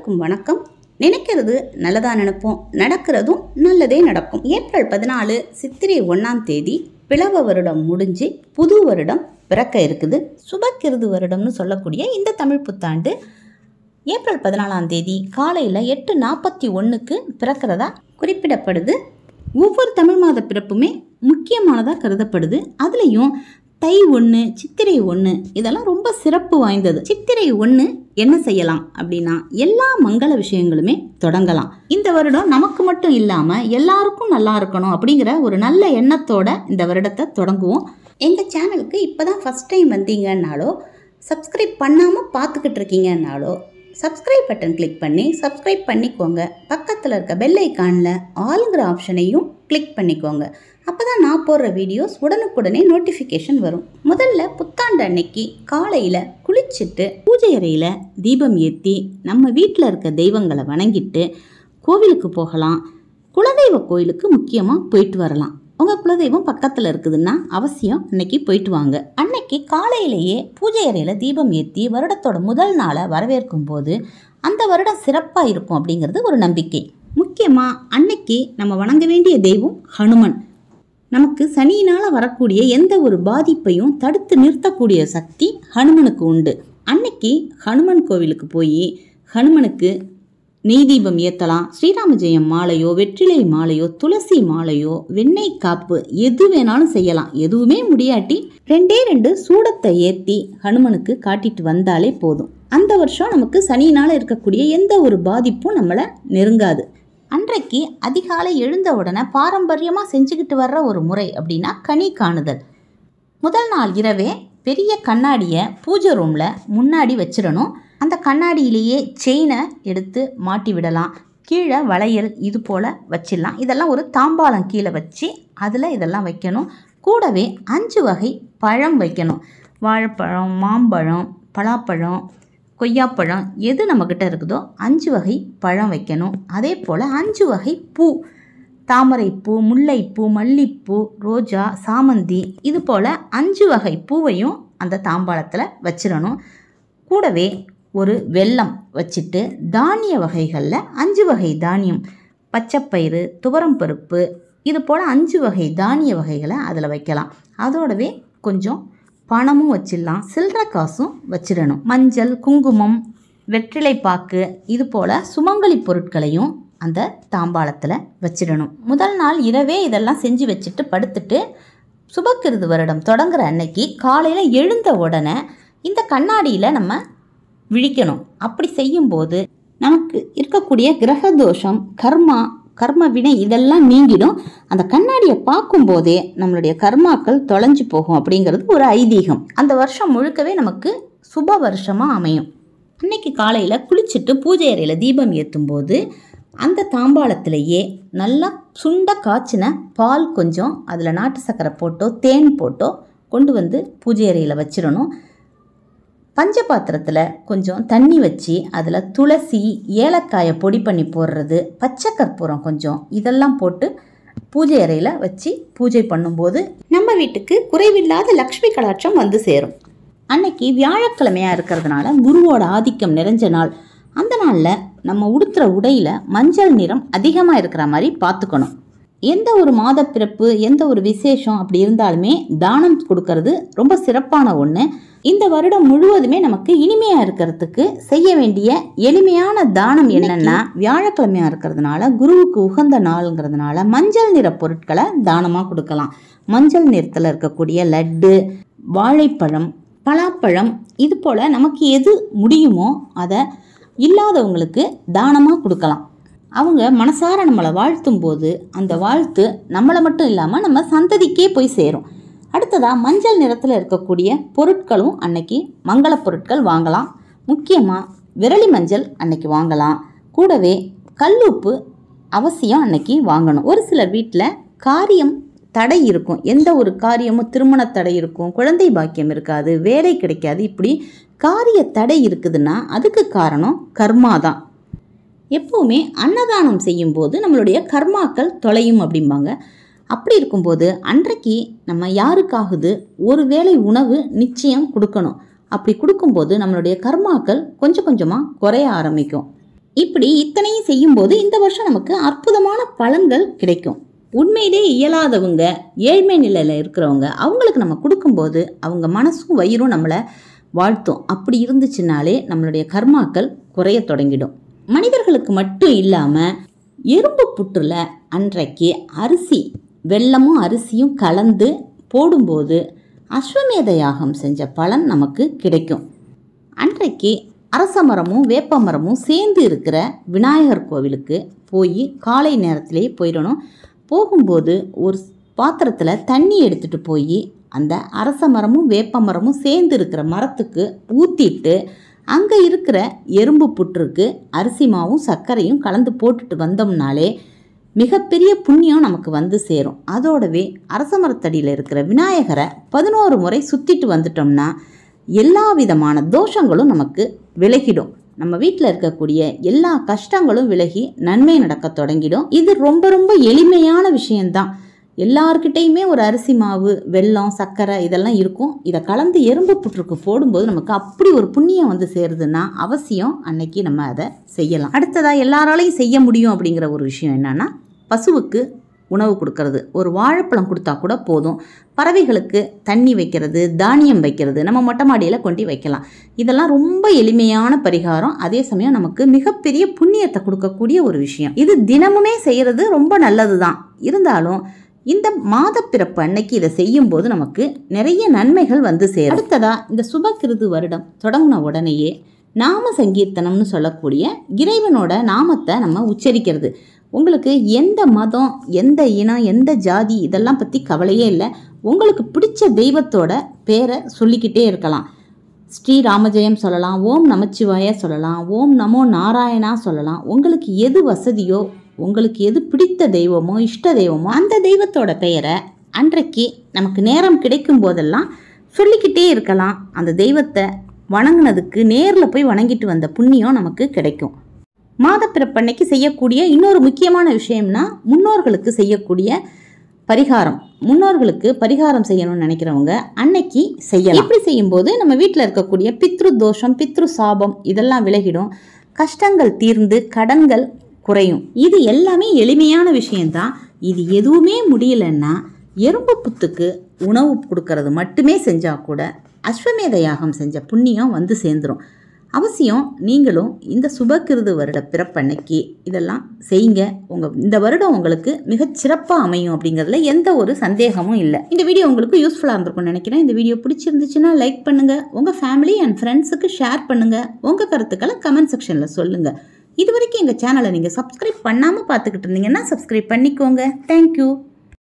அனைவருக்கும் வணக்கம் நினைக்கிறது நல்லதா நினைப்போம் நடக்கிறதும் நல்லதே நடக்கும் ஏப்ரல் பதினாலு சித்திரை ஒன்றாம் தேதி பிளவ வருடம் முடிஞ்சு புது வருடம் பிறக்க இருக்குது சுபக்கிருது வருடம்னு சொல்லக்கூடிய இந்த தமிழ் புத்தாண்டு ஏப்ரல் பதினாலாம் தேதி காலையில் எட்டு நாற்பத்தி ஒன்றுக்கு பிறக்கிறதா குறிப்பிடப்படுது ஒவ்வொரு தமிழ் மாத பிறப்புமே முக்கியமானதாக கருதப்படுது அதுலேயும் தை ஒன்று சித்திரை ஒன்று இதெல்லாம் ரொம்ப சிறப்பு வாய்ந்தது சித்திரை ஒன்று என்ன செய்யலாம் அப்படின்னா எல்லா மங்கள விஷயங்களுமே தொடங்கலாம் இந்த வருடம் நமக்கு மட்டும் இல்லாமல் எல்லாருக்கும் நல்லா இருக்கணும் அப்படிங்கிற ஒரு நல்ல எண்ணத்தோட இந்த வருடத்தை தொடங்குவோம் எங்கள் சேனலுக்கு இப்போ தான் ஃபஸ்ட் டைம் வந்தீங்கன்னாலோ சப்ஸ்கிரைப் பண்ணாமல் பார்த்துக்கிட்டு இருக்கீங்கன்னாலோ சப்ஸ்கிரைப் பட்டன் கிளிக் பண்ணி சப்ஸ்கிரைப் பண்ணிக்கோங்க பக்கத்தில் இருக்க பெல் ஐக்கானில் ஆல்ங்கிற ஆப்ஷனையும் கிளிக் பண்ணிக்கோங்க அப்போ தான் நான் போடுற வீடியோஸ் உடனுக்குடனே நோட்டிஃபிகேஷன் வரும் முதல்ல புத்தாண்டு அன்னைக்கு காலையில் குளிச்சுட்டு பூஜை அறையில் தீபம் ஏற்றி நம்ம வீட்டில் இருக்க தெய்வங்களை வணங்கிட்டு கோவிலுக்கு போகலாம் குலதெய்வ கோயிலுக்கு முக்கியமாக போயிட்டு வரலாம் உங்கள் குலதெய்வம் பக்கத்தில் இருக்குதுன்னா அவசியம் அன்னைக்கு போயிட்டு வாங்க அன்னைக்கு காலையிலேயே பூஜை அறையில் தீபம் ஏற்றி வருடத்தோட முதல் நாளை வரவேற்கும் போது அந்த வருடம் சிறப்பாக இருக்கும் அப்படிங்கிறது ஒரு நம்பிக்கை முக்கியமாக அன்னைக்கு நம்ம வணங்க வேண்டிய தெய்வம் ஹனுமன் நமக்கு சனியினால் வரக்கூடிய எந்த ஒரு பாதிப்பையும் தடுத்து நிறுத்தக்கூடிய சக்தி ஹனுமனுக்கு உண்டு அன்னைக்கு ஹனுமன் கோவிலுக்கு போய் ஹனுமனுக்கு நெய் தீபம் ஏற்றலாம் ஸ்ரீராம ஜெயம் மாலையோ வெற்றிலை மாலையோ துளசி மாலையோ வெண்ணெய் காப்பு எது வேணாலும் செய்யலாம் எதுவுமே முடியாட்டி ரெண்டே ரெண்டு சூடத்தை ஏற்றி ஹனுமனுக்கு காட்டிட்டு வந்தாலே போதும் அந்த வருஷம் நமக்கு சனியினால் இருக்கக்கூடிய எந்த ஒரு பாதிப்பும் நம்மளை நெருங்காது அன்றைக்கு அதிகாலை எழுந்த உடனே பாரம்பரியமாக செஞ்சுக்கிட்டு வர்ற ஒரு முறை அப்படின்னா கனி காணுதல் முதல் நாள் இரவே பெரிய கண்ணாடியை பூஜை ரூமில் முன்னாடி வச்சிடணும் அந்த கண்ணாடியிலேயே செயினை எடுத்து மாட்டி விடலாம் கீழே வளையல் இது போல் வச்சிடலாம் இதெல்லாம் ஒரு தாம்பாளம் கீழே வச்சு அதில் இதெல்லாம் வைக்கணும் கூடவே அஞ்சு வகை பழம் வைக்கணும் வாழைப்பழம் மாம்பழம் பலாப்பழம் கொய்யாப்பழம் எது நம்மக்கிட்ட இருக்குதோ அஞ்சு வகை பழம் வைக்கணும் அதே போல் அஞ்சு வகை பூ தாமரைப்பூ முல்லைப்பூ மல்லிப்பூ ரோஜா சாமந்தி இது போல் அஞ்சு வகை பூவையும் அந்த தாம்பாளத்தில் வச்சிடணும் கூடவே ஒரு வெல்லம் வச்சுட்டு தானிய வகைகளில் அஞ்சு வகை தானியம் பச்சைப்பயிறு துவரம்பருப்பு இது போல் அஞ்சு வகை தானிய வகைகளை அதில் வைக்கலாம் அதோடவே கொஞ்சம் பணமும் வச்சிடலாம் சில்லற காசும் வச்சிடணும் மஞ்சள் குங்குமம் வெற்றிலை பாக்கு இது போல் சுமங்கலி பொருட்களையும் அந்த தாம்பாளத்தில் வச்சிடணும் முதல் நாள் இரவே இதெல்லாம் செஞ்சு வச்சுட்டு படுத்துட்டு சுபக்கிருது வருடம் தொடங்குற அன்னைக்கு காலையில் எழுந்த உடனே இந்த கண்ணாடியில் நம்ம விழிக்கணும் அப்படி செய்யும்போது நமக்கு இருக்கக்கூடிய கிரக தோஷம் கர்மா கர்ம வினை இதெல்லாம் நீங்கிடும் அந்த கண்ணாடியை பார்க்கும்போதே நம்மளுடைய கர்மாக்கள் தொலைஞ்சு போகும் அப்படிங்கிறது ஒரு ஐதீகம் அந்த வருஷம் முழுக்கவே நமக்கு சுப வருஷமாக அமையும் அன்னைக்கு காலையில் குளிச்சுட்டு பூஜை அறையில் தீபம் ஏற்றும் போது அந்த தாம்பாளத்திலேயே நல்லா சுண்ட காய்ச்சின பால் கொஞ்சம் அதில் நாட்டு சர்க்கரை போட்டோ தேன் போட்டோ கொண்டு வந்து பூஜை அறையில் வச்சிடணும் பஞ்ச பாத்திரத்தில் கொஞ்சம் தண்ணி வச்சு அதில் துளசி ஏலக்காயை பொடி பண்ணி போடுறது பச்சை கற்பூரம் கொஞ்சம் இதெல்லாம் போட்டு பூஜை அறையில் வச்சு பூஜை பண்ணும்போது நம்ம வீட்டுக்கு குறைவில்லாத லக்ஷ்மி கடாட்சம் வந்து சேரும் அன்னைக்கு வியாழக்கிழமையாக இருக்கிறதுனால குருவோட ஆதிக்கம் நிறைஞ்ச நாள் அந்த நாளில் நம்ம உடுத்துகிற உடையில் மஞ்சள் நிறம் அதிகமாக இருக்கிற மாதிரி பார்த்துக்கணும் எந்த ஒரு மாதப்பிறப்பு எந்த ஒரு விசேஷம் அப்படி இருந்தாலுமே தானம் கொடுக்கறது ரொம்ப சிறப்பான ஒன்று இந்த வருடம் முழுவதுமே நமக்கு இனிமையாக இருக்கிறதுக்கு செய்ய வேண்டிய எளிமையான தானம் என்னன்னா வியாழக்கிழமையாக இருக்கிறதுனால குருவுக்கு உகந்த நாளுங்கிறதுனால மஞ்சள் நிற பொருட்களை தானமாக கொடுக்கலாம் மஞ்சள் நிறத்தில் இருக்கக்கூடிய லட்டு வாழைப்பழம் பலாப்பழம் இது போல் நமக்கு எது முடியுமோ அதை இல்லாதவங்களுக்கு தானமாக கொடுக்கலாம் அவங்க மனசார நம்மளை வாழ்த்தும் போது அந்த வாழ்த்து நம்மளை மட்டும் இல்லாமல் நம்ம சந்ததிக்கே போய் சேரும் அடுத்ததாக மஞ்சள் நிறத்தில் இருக்கக்கூடிய பொருட்களும் அன்னைக்கு மங்கள பொருட்கள் வாங்கலாம் முக்கியமாக விரலி மஞ்சள் அன்னைக்கு வாங்கலாம் கூடவே கல்லுப்பு அவசியம் அன்னைக்கு வாங்கணும் ஒரு சிலர் வீட்டில் காரியம் தடை இருக்கும் எந்த ஒரு காரியமும் திருமண தடை இருக்கும் குழந்தை பாக்கியம் இருக்காது வேலை கிடைக்காது இப்படி காரிய தடை இருக்குதுன்னா அதுக்கு காரணம் கர்மா தான் எப்போவுமே அன்னதானம் செய்யும்போது நம்மளுடைய கர்மாக்கள் தொலையும் அப்படிம்பாங்க அப்படி இருக்கும்போது அன்றைக்கு நம்ம யாருக்காகுது ஒரு வேளை உணவு நிச்சயம் கொடுக்கணும் அப்படி கொடுக்கும்போது நம்மளுடைய கர்மாக்கள் கொஞ்சம் கொஞ்சமாக குறைய ஆரம்பிக்கும் இப்படி இத்தனையும் செய்யும்போது இந்த வருஷம் நமக்கு அற்புதமான பலன்கள் கிடைக்கும் உண்மையிலே இயலாதவங்க ஏழ்மை நிலையில் இருக்கிறவங்க அவங்களுக்கு நம்ம கொடுக்கும்போது அவங்க மனசும் வயிறும் நம்மளை வாழ்த்தும் அப்படி இருந்துச்சுனாலே நம்மளுடைய கர்மாக்கள் குறைய தொடங்கிடும் மனிதர்களுக்கு மட்டும் இல்லாமல் எறும்பு புற்றுல அன்றைக்கு அரிசி வெல்லமும் அரிசியும் கலந்து போடும்போது அஸ்வமேத யாகம் செஞ்ச பலன் நமக்கு கிடைக்கும் அன்றைக்கு அரச மரமும் வேப்ப மரமும் சேர்ந்து இருக்கிற விநாயகர் கோவிலுக்கு போய் காலை நேரத்திலே போயிடணும் போகும்போது ஒரு பாத்திரத்தில் தண்ணி எடுத்துகிட்டு போய் அந்த அரச மரமும் வேப்ப மரமும் சேர்ந்து இருக்கிற மரத்துக்கு ஊற்றிட்டு அங்கே இருக்கிற எறும்பு புற்றுக்கு அரிசி மாவும் சர்க்கரையும் கலந்து போட்டுட்டு வந்தோம்னாலே மிகப்பெரிய புண்ணியம் நமக்கு வந்து சேரும் அதோடவே அரச மரத்தடியில் இருக்கிற விநாயகரை பதினோரு முறை சுற்றிட்டு வந்துட்டோம்னா எல்லா விதமான தோஷங்களும் நமக்கு விலகிடும் நம்ம வீட்டில் இருக்கக்கூடிய எல்லா கஷ்டங்களும் விலகி நன்மை நடக்க தொடங்கிடும் இது ரொம்ப ரொம்ப எளிமையான விஷயம்தான் எல்லார்கிட்டேயுமே ஒரு அரிசி மாவு வெல்லம் சர்க்கரை இதெல்லாம் இருக்கும் இதை கலந்து எறும்பு புற்றுக்கு போடும்போது நமக்கு அப்படி ஒரு புண்ணியம் வந்து சேருதுன்னா அவசியம் அன்னைக்கு நம்ம அதை செய்யலாம் அடுத்ததாக எல்லாராலையும் செய்ய முடியும் அப்படிங்கிற ஒரு விஷயம் என்னன்னா பசுவுக்கு உணவு கொடுக்கறது ஒரு வாழைப்பழம் கொடுத்தா கூட போதும் பறவைகளுக்கு தண்ணி வைக்கிறது தானியம் வைக்கிறது நம்ம மொட்டை மாடியில் கொண்டு வைக்கலாம் இதெல்லாம் ரொம்ப எளிமையான பரிகாரம் அதே சமயம் நமக்கு மிகப்பெரிய புண்ணியத்தை கொடுக்கக்கூடிய ஒரு விஷயம் இது தினமுமே செய்கிறது ரொம்ப நல்லது தான் இருந்தாலும் இந்த மாதப்பிறப்பு அன்னைக்கு இதை செய்யும்போது நமக்கு நிறைய நன்மைகள் வந்து சேரும் அடுத்ததா இந்த சுபகிருது வருடம் தொடங்கின உடனேயே நாம சங்கீர்த்தனம்னு சொல்லக்கூடிய இறைவனோட நாமத்தை நம்ம உச்சரிக்கிறது உங்களுக்கு எந்த மதம் எந்த இனம் எந்த ஜாதி இதெல்லாம் பற்றி கவலையே இல்லை உங்களுக்கு பிடிச்ச தெய்வத்தோட பேரை சொல்லிக்கிட்டே இருக்கலாம் ஸ்ரீ ராமஜெயம் சொல்லலாம் ஓம் நமச்சிவாய சொல்லலாம் ஓம் நமோ நாராயணா சொல்லலாம் உங்களுக்கு எது வசதியோ உங்களுக்கு எது பிடித்த தெய்வமோ இஷ்ட தெய்வமோ அந்த தெய்வத்தோட பெயரை அன்றைக்கு நமக்கு நேரம் கிடைக்கும் போதெல்லாம் சொல்லிக்கிட்டே இருக்கலாம் அந்த தெய்வத்தை வணங்கினதுக்கு நேரில் போய் வணங்கிட்டு வந்த புண்ணியம் நமக்கு கிடைக்கும் மாதப்பிறப்பன்னைக்கு செய்யக்கூடிய இன்னொரு முக்கியமான விஷயம்னா முன்னோர்களுக்கு செய்யக்கூடிய பரிகாரம் முன்னோர்களுக்கு பரிகாரம் செய்யணும்னு நினைக்கிறவங்க அன்னைக்கு செய்யலாம் இப்படி செய்யும்போது நம்ம வீட்டில் இருக்கக்கூடிய பித்ரு தோஷம் பித்ரு சாபம் இதெல்லாம் விலகிடும் கஷ்டங்கள் தீர்ந்து கடன்கள் குறையும் இது எல்லாமே எளிமையான விஷயம்தான் இது எதுவுமே முடியலன்னா எறும்பு புத்துக்கு உணவு கொடுக்கறது மட்டுமே செஞ்சால் கூட அஸ்வமேத யாகம் செஞ்ச புண்ணியம் வந்து சேர்ந்துரும் அவசியம் நீங்களும் இந்த சுபகிருது வருட பிறப்பன்னைக்கு இதெல்லாம் செய்யுங்க உங்கள் இந்த வருடம் உங்களுக்கு மிகச் சிறப்பாக அமையும் அப்படிங்கிறதுல எந்த ஒரு சந்தேகமும் இல்லை இந்த வீடியோ உங்களுக்கு யூஸ்ஃபுல்லாக இருந்திருக்கும்னு நினைக்கிறேன் இந்த வீடியோ பிடிச்சிருந்துச்சுன்னா லைக் பண்ணுங்கள் உங்கள் ஃபேமிலி அண்ட் ஃப்ரெண்ட்ஸுக்கு ஷேர் பண்ணுங்கள் உங்கள் கருத்துக்களை கமெண்ட் செக்ஷனில் சொல்லுங்கள் இது வரைக்கும் எங்கள் சேனலை நீங்கள் சப்ஸ்கிரைப் பண்ணாமல் பார்த்துக்கிட்டு இருந்தீங்கன்னா சப்ஸ்கிரைப் பண்ணிக்கோங்க தேங்க்யூ